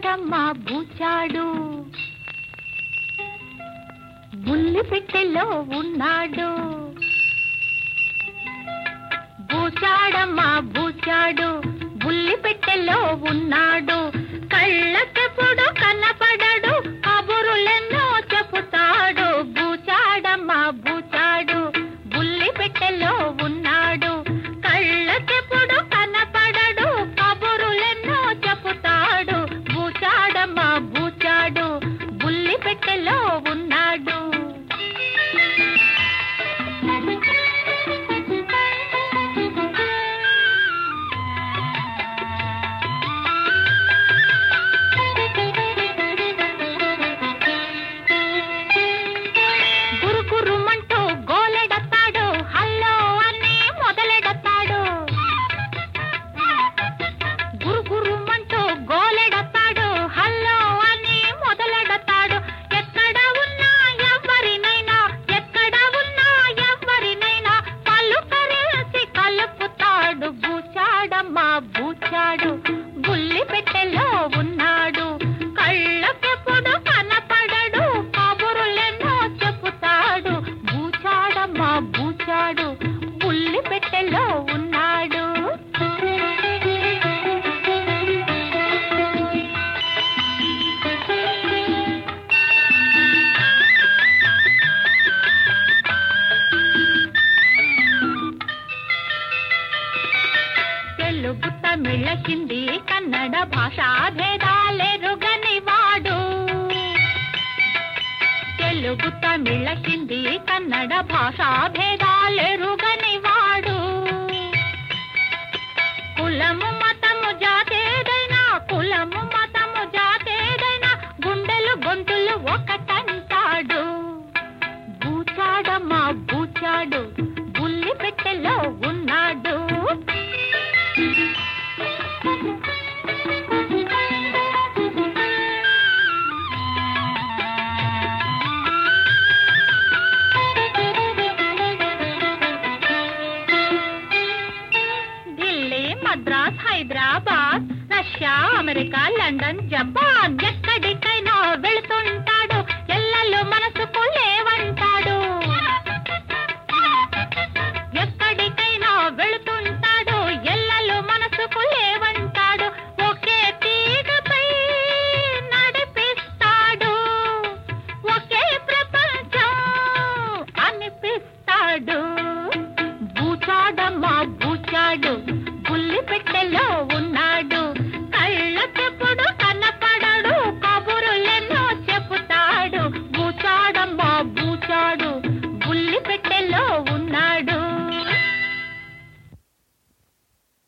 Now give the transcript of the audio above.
బూచాడమ్మ బూచాడు బుల్లి పెట్టెలో ఉన్నాడు బూచాడమ్మ బూచాడు బుల్లి పెట్టెలో ఉన్నాడు కళ్ళకెప్పుడు కనపడడు కబురులెన్నో చెబుతాడు బూచాడమ్మ బూచాడు బుల్లి పెట్టెలో ఉన్నాడు కళ్ళకెప్పుడు కనపడడు కబురులెన్నో చెబుతాడు బూచాడమ్మ బూచాడు బుల్లి పెట్టెలో ఉన్నాడు గురుగురుమంటూ గోలెడతాడు హల్లో అని మొదలెడతాడు గురుగురుమంటూ గోలెడతాడు హల్లో అని మొదలెడతాడు ఎక్కడ ఉన్నా ఎవరినైనా ఎక్కడ ఉన్నా ఎవరినైనా పలుకరేసి కలుపుతాడు బూచాడమ్మా బూచాడు బుల్లి పెట్టెలో ఉన్నాడు కళ్ళకెప్పుడు కనపడడు కబురులెన్నో చెబుతాడు బూచాడమ్మా బూచాడు బుల్లి పెట్టెలో ఉన్నాడు తెలుగు తమిళ హిందీ కన్నడ భాషా భేదాలెరుగని వాడు తెలుగు తమిళ హిందీ కన్నడ భాషా భేదాలెరుగని వాడు కులము మతము జాతేదైనా కులము మతము జాతేదైనా గుండెలు గొంతులు ఒకటంటాడు బూచాడమ్మా బూచాడు బుల్లి పెట్టెలో ఉన్నాడు Delhi Madras Hyderabad Russia America London Japan ఎక్కడికైనా వెళుతుంటాడు ఎల్లలు మనసుకు లేవంటాడు ఎక్కడికైనా వెళుతుంటాడు ఎల్లలు మనసుకు లేవంటాడు ఒకే తీగపై నడిపిస్తాడు ఒకే ప్రపంచం అనిపిస్తాడు బూచాడమ్మా బూచాడు బుల్లి పెట్టెలో ఉన్నాడు